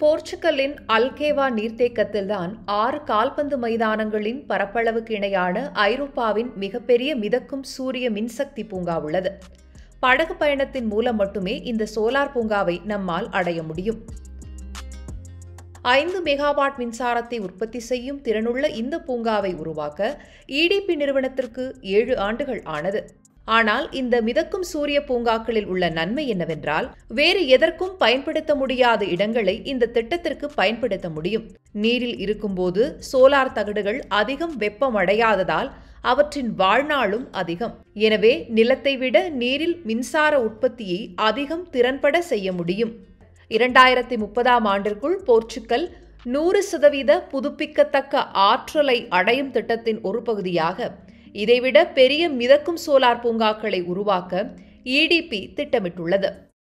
போர்ச்சுகலின் அல்கேவா நீர்த்தேக்கத்தில்தான் ஆறு கால்பந்து மைதானங்களின் பரப்பளவுக்கு இணையான ஐரோப்பாவின் மிகப்பெரிய மிதக்கும் சூரிய மின்சக்தி பூங்கா உள்ளது படகு பயணத்தின் மூலம் மட்டுமே இந்த சோலார் பூங்காவை நம்மால் அடைய முடியும் ஐந்து மெகாவாட் மின்சாரத்தை உற்பத்தி செய்யும் திறனுள்ள இந்த பூங்காவை உருவாக்க இடிபி நிறுவனத்திற்கு ஏழு ஆண்டுகள் ஆனது ஆனால் இந்த மிதக்கும் சூரிய பூங்காக்களில் உள்ள நன்மை என்னவென்றால் வேறு எதற்கும் பயன்படுத்த முடியாத இடங்களை இந்த திட்டத்திற்கு பயன்படுத்த முடியும் நீரில் இருக்கும்போது சோலார் தகடுகள் அதிகம் வெப்பமடையாததால் அவற்றின் வாழ்நாளும் அதிகம் எனவே நிலத்தை விட நீரில் மின்சார உற்பத்தியை அதிகம் திறன்பட செய்ய முடியும் இரண்டாயிரத்தி முப்பதாம் ஆண்டிற்குள் போர்ச்சுக்கல் நூறு சதவீத புதுப்பிக்கத்தக்க ஆற்றலை அடையும் திட்டத்தின் ஒரு பகுதியாக இதைவிட பெரிய மிதக்கும் சோலார் பூங்காக்களை உருவாக்க இடிபி திட்டமிட்டுள்ளது